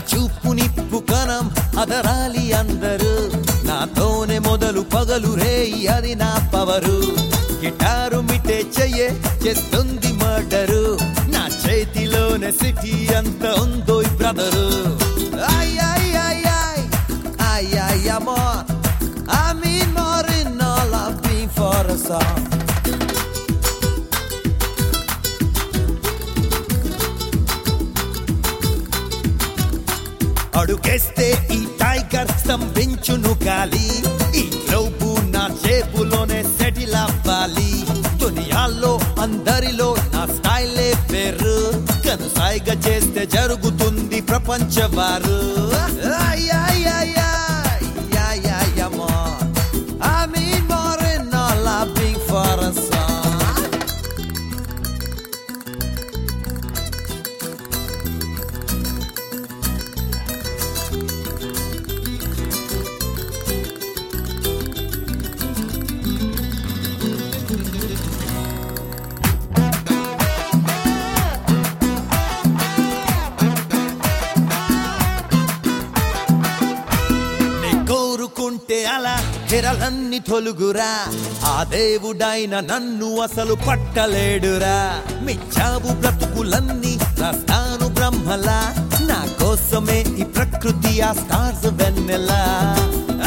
చూపు నిప్పు కణం అదరాలి అందరూ నాతోనే మొదలు పగలు రేయి అది నా పవరు గిటారు మిటే చెయ్యే చేస్తుంది మర్డరు నా చేతిలోనే సిటీ అంత ఉందో brother I I I I I I amor I mean more in all I've been for a song అడుగేస్తే ఈ టైగర్ స్తంభించును గాలి ఈ గ్లోబు నా జేబులోనే సెటిల్ అవ్వాలి దునియాల్లో అందరిలో నా స్టైలే పేరు కనుసాయిగా చేస్తే జరుగుతుంది ప్రపంచ వారు Ay, ay, ay, ay, ay, ay, amor. I mean more in all I've been for a song. నీ కోరుకుంటే అలా తెరలన్నీ తొలుగురా ఆ దేవుడైన నన్ను అసలు పట్టలేడురా మిచ్చావు బ్రతుకులన్నీ రాస్తాను బ్రహ్మలా నా కోసమే ఈ ప్రకృతి ఆ స్టార్స్ వెన్నెలా